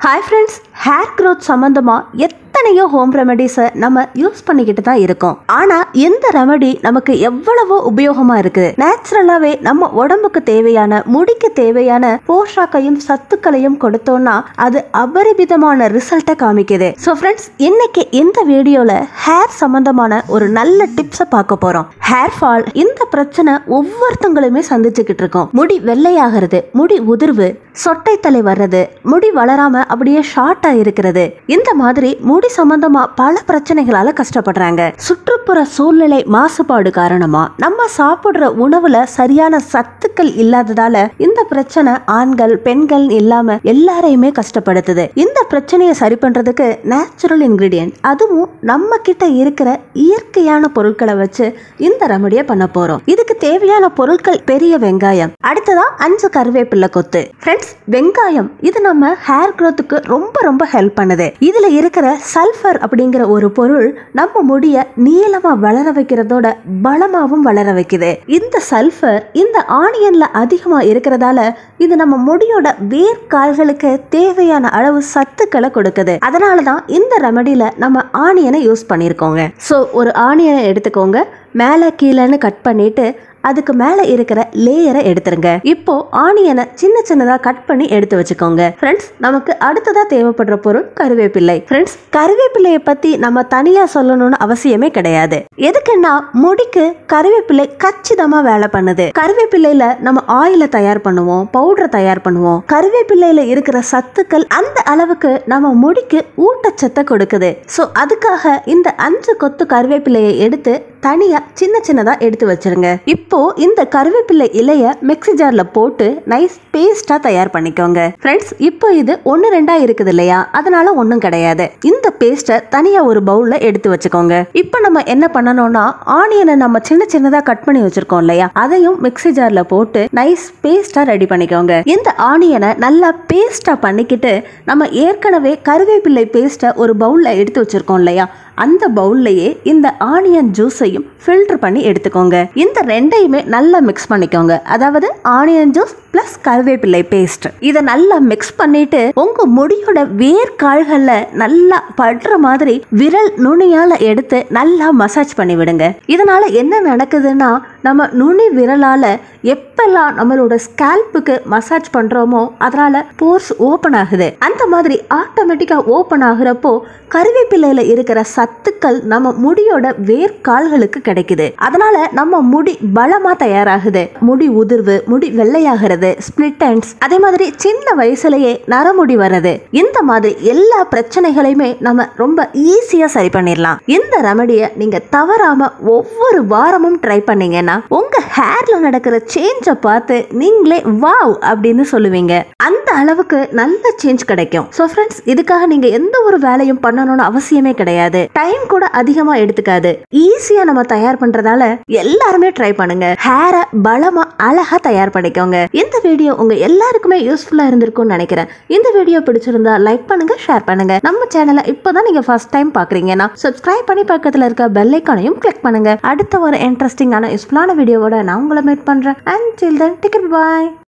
hi friends hair growth சம்மந்தமா எத்தனையோ home ரெமெடிஸை நம்ம யூஸ் பண்ணிக்கிட்டு தான் இருக்கோம் ஆனா எந்த ரெமெடி நமக்கு எவ்வளவோ உபயோகமா இருக்குது நேச்சுரலாவே நம்ம உடம்புக்கு தேவையான முடிக்கு தேவையான போஷாக்கையும் சத்துக்களையும் கொடுத்தோம்னா அது அபரிமிதமான ரிசல்ட்டை காமிக்குது ஸோ ஃப்ரெண்ட்ஸ் இன்னைக்கு இந்த வீடியோல ஹேர் சம்பந்தமான ஒரு நல்ல டிப்ஸை பார்க்க போறோம் ஹேர் ஃபால் இந்த பிரச்சனை ஒவ்வொருத்தங்களுமே சந்திச்சுக்கிட்டு இருக்கோம் முடி வெள்ளையாகிறது முடி உதிர்வு சொட்டை தலை வர்றது முடி வளராம அப்படியே ஷார்ட்டா இருக்கிறது இந்த மாதிரி முடி சம்பந்தமா பல பிரச்சனைகளால கஷ்டப்படுறாங்க சுற்றுப்புற சூழ்நிலை மாசுபாடு காரணமா நம்ம சாப்பிடுற உணவுல சரியான சத்துக்கள் இல்லாததால இந்த பிரச்சனை ஆண்கள் பெண்கள் இல்லாம எல்லாரையுமே கஷ்டப்படுத்துது இந்த பிரச்சனையை சரி பண்றதுக்கு நேச்சுரல் இன்கிரீடியன்ட் அதுவும் நம்ம கிட்ட இருக்கிற இயற்கையான பொருட்களை வச்சு இந்த ரெமடியை பண்ண போறோம் இதுக்கு தேவையான பொருட்கள் பெரிய வெங்காயம் அடுத்ததா அஞ்சு கருவேப்பிலை கொத்து ஃப்ரெண்ட்ஸ் வெங்காயம் இது நம்ம ஹேர் க்கு ரொம்ப ரொம்ப ஹெல்ப் பண்ணுது இதுல இருக்கிற சல்ஃபர் அப்படிங்கிற ஒரு பொருள் நம்ம முடிய நீளமா வளர வைக்கிறதோட பலமாவும் வளர வைக்குது இந்த சல்ஃபர் இந்த ஆனியன்ல அதிகமா இருக்கிறதால இது நம்ம முடியோட வேர்க்கால்களுக்கு தேவையான அளவு சத்துக்களை கொடுக்குது அதனால தான் இந்த ரெமடியில நம்ம ஆனியனை யூஸ் பண்ணியிருக்கோங்க ஸோ ஒரு ஆனியனை எடுத்துக்கோங்க மேலே கீழேன்னு கட் பண்ணிட்டு அதுக்கு மேலே இருக்கிற லேயரை எடுத்துருங்க இப்போ ஆனியனை சின்ன சின்னதாக கட் பண்ணி எடுத்து வச்சுக்கோங்க ஃப்ரெண்ட்ஸ் நமக்கு அடுத்ததா தேவைப்படுற பொருள் கருவேப்பிள்ளை ஃப்ரெண்ட்ஸ் கருவேப்பிள்ளையை பத்தி நம்ம தனியா சொல்லணும்னு அவசியமே கிடையாது எதுக்குன்னா முடிக்கு கருவேப்பிள்ளை கச்சிதமா வேலை பண்ணுது கருவேப்பிள்ளையில நம்ம ஆயில தயார் பண்ணுவோம் பவுடரை தயார் பண்ணுவோம் கருவேப்பிள்ளையில இருக்கிற சத்துக்கள் அந்த அளவுக்கு நம்ம முடிக்கு ஊட்டச்சத்தை கொடுக்குது ஸோ அதுக்காக இந்த அஞ்சு கொத்து கருவேப்பிள்ளையை எடுத்து தனியா சின்ன சின்னதா எடுத்து வச்சிருங்க இப்போ இந்த கருவேப்பிள்ளை இலைய மிக்ஸி ஜார்ல போட்டு நைஸ் பேஸ்டா தயார் பண்ணிக்கோங்க ஃப்ரெண்ட்ஸ் இப்போ இது ஒன்னு ரெண்டா இருக்குது இல்லையா அதனால ஒன்றும் கிடையாது இந்த பேஸ்ட்டை தனியா ஒரு பவுல்ல எடுத்து வச்சுக்கோங்க இப்போ நம்ம என்ன பண்ணணும்னா ஆனியனை நம்ம சின்ன சின்னதா கட் பண்ணி வச்சிருக்கோம் இல்லையா அதையும் மிக்ஸி ஜார்ல போட்டு நைஸ் பேஸ்டா ரெடி பண்ணிக்கோங்க இந்த ஆனியனை நல்லா பேஸ்டா பண்ணிக்கிட்டு நம்ம ஏற்கனவே கருவேப்பிள்ளை பேஸ்ட்டை ஒரு பவுல்ல எடுத்து வச்சிருக்கோம் இல்லையா அந்த பவுல்லையே இந்த ஆனியன் ஜூஸையும் ஃபில்டர் பண்ணி எடுத்துக்கோங்க இந்த ரெண்டையுமே நல்லா மிக்ஸ் பண்ணிக்கோங்க அதாவது ஆனியன் ஜூஸ் பிளஸ் கருவேப்பிள்ளை பேஸ்ட் இதை நல்லா மிக்ஸ் பண்ணிட்டு உங்க முடியோட வேர்க்கால்கள்ல நல்லா படுற மாதிரி விரல் நுனியால எடுத்து நல்லா மசாஜ் பண்ணி விடுங்க இதனால என்ன நடக்குதுன்னா நம்ம நுனி விரலால எப்பெல்லாம் நம்மளோட ஸ்கேல்புக்கு மசாஜ் பண்றோமோ அதனால போர்ஸ் ஓப்பன் ஆகுது அந்த மாதிரி ஆட்டோமேட்டிக்கா ஓப்பன் ஆகுறப்போ கருவேப்பிலையில இருக்கிற சத்துக்கள் நம்ம முடியோட வேர்க்கால்களுக்கு கிடைக்குது அதனால நம்ம முடி பலமா தயாராகுது முடி உதிர்வு முடி வெள்ளையாகிறது ஸ்பிளிட் ends அதே மாதிரி சின்ன வயசுலயே நரமுடி வர்றது இந்த மாதிரி எல்லா பிரச்சனைகளையுமே நம்ம ரொம்ப ஈஸியா சரி பண்ணிடலாம் இந்த ரெமடியை நீங்க தவறாம ஒவ்வொரு வாரமும் ட்ரை பண்ணீங்கன்னா உங்க ஹேர்ல நடக்கிற சேஞ்சை பார்த்து நீங்களே வாவ் அப்படின்னு சொல்லுவீங்க அந்த அளவுக்கு நல்ல சேஞ்ச் கிடைக்கும் ஸோ ஃப்ரெண்ட்ஸ் இதுக்காக நீங்க எந்த ஒரு வேலையும் பண்ணணும்னு அவசியமே கிடையாது டைம் கூட அதிகமா எடுத்துக்காது ஈஸியா நம்ம தயார் பண்றதால எல்லாருமே ட்ரை பண்ணுங்க ஹேரை பலமா அழகா தயார் பண்ணிக்கோங்க இந்த வீடியோ உங்க எல்லாருக்குமே யூஸ்ஃபுல்லா இருந்திருக்கும்னு நினைக்கிறேன் இந்த வீடியோ பிடிச்சிருந்தா லைக் பண்ணுங்க ஷேர் பண்ணுங்க நம்ம சேனலை இப்போதான் நீங்க ஃபர்ஸ்ட் டைம் பாக்குறீங்கன்னா சப்ஸ்கிரைப் பண்ணி பக்கத்துல இருக்க பெல் ஐக்கானையும் கிளிக் பண்ணுங்க அடுத்த ஒரு இன்ட்ரெஸ்டிங்கான யூஸ்ஃபுல்லான வீடியோவோட நான் உங்களை மீட் பண்றேன் and chill then ticket bye